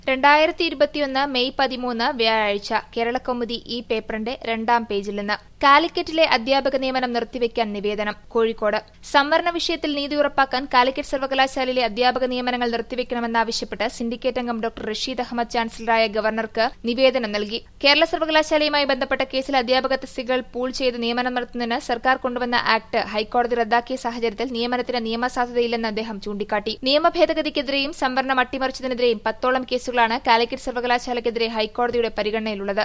രണ്ടായിരത്തി ഇരുപത്തിയൊന്ന് മെയ് പതിമൂന്ന് വ്യാഴാഴ്ച കേരളകൗമുദി ഈ പേപ്പറിന്റെ രണ്ടാം പേജിൽ നിന്ന് കാലിക്കറ്റിലെ അധ്യാപക നിയമനം നിർത്തിവെക്കാൻ നിവേദനം കോഴിക്കോട് സംവരണ വിഷയത്തിൽ നീതി ഉറപ്പാക്കാൻ കാലിക്കറ്റ് സർവകലാശാലയിലെ അധ്യാപക നിയമനങ്ങൾ നിർത്തിവെക്കണമെന്നാവശ്യപ്പെട്ട് സിൻഡിക്കേറ്റ് അംഗം ഡോക്ടർ റഷീദ് അഹമ്മദ് ചാൻസലറായ ഗവർണർക്ക് നിവേദനം നൽകി കേരള സർവകലാശാലയുമായി ബന്ധപ്പെട്ട കേസിൽ അധ്യാപക തസ്തികകൾ പൂൾ ചെയ്ത് നിയമനം നടത്തുന്നതിന് സർക്കാർ കൊണ്ടുവന്ന ആക്ട് ഹൈക്കോടതി റദ്ദാക്കിയ സാഹചര്യത്തിൽ നിയമനത്തിന് നിയമസാധുതയില്ലെന്ന് അദ്ദേഹം ചൂണ്ടിക്കാട്ടി നിയമ ഭേദഗതിക്കെതിരെയും സംവരണം അട്ടിമറിച്ചതിനെതിരെയും പത്തോളം കേസുകളാണ് കാലിക്കറ്റ് സർവകലാശാലയ്ക്കെതിരെ ഹൈക്കോടതിയുടെ പരിഗണനയിലുള്ളത്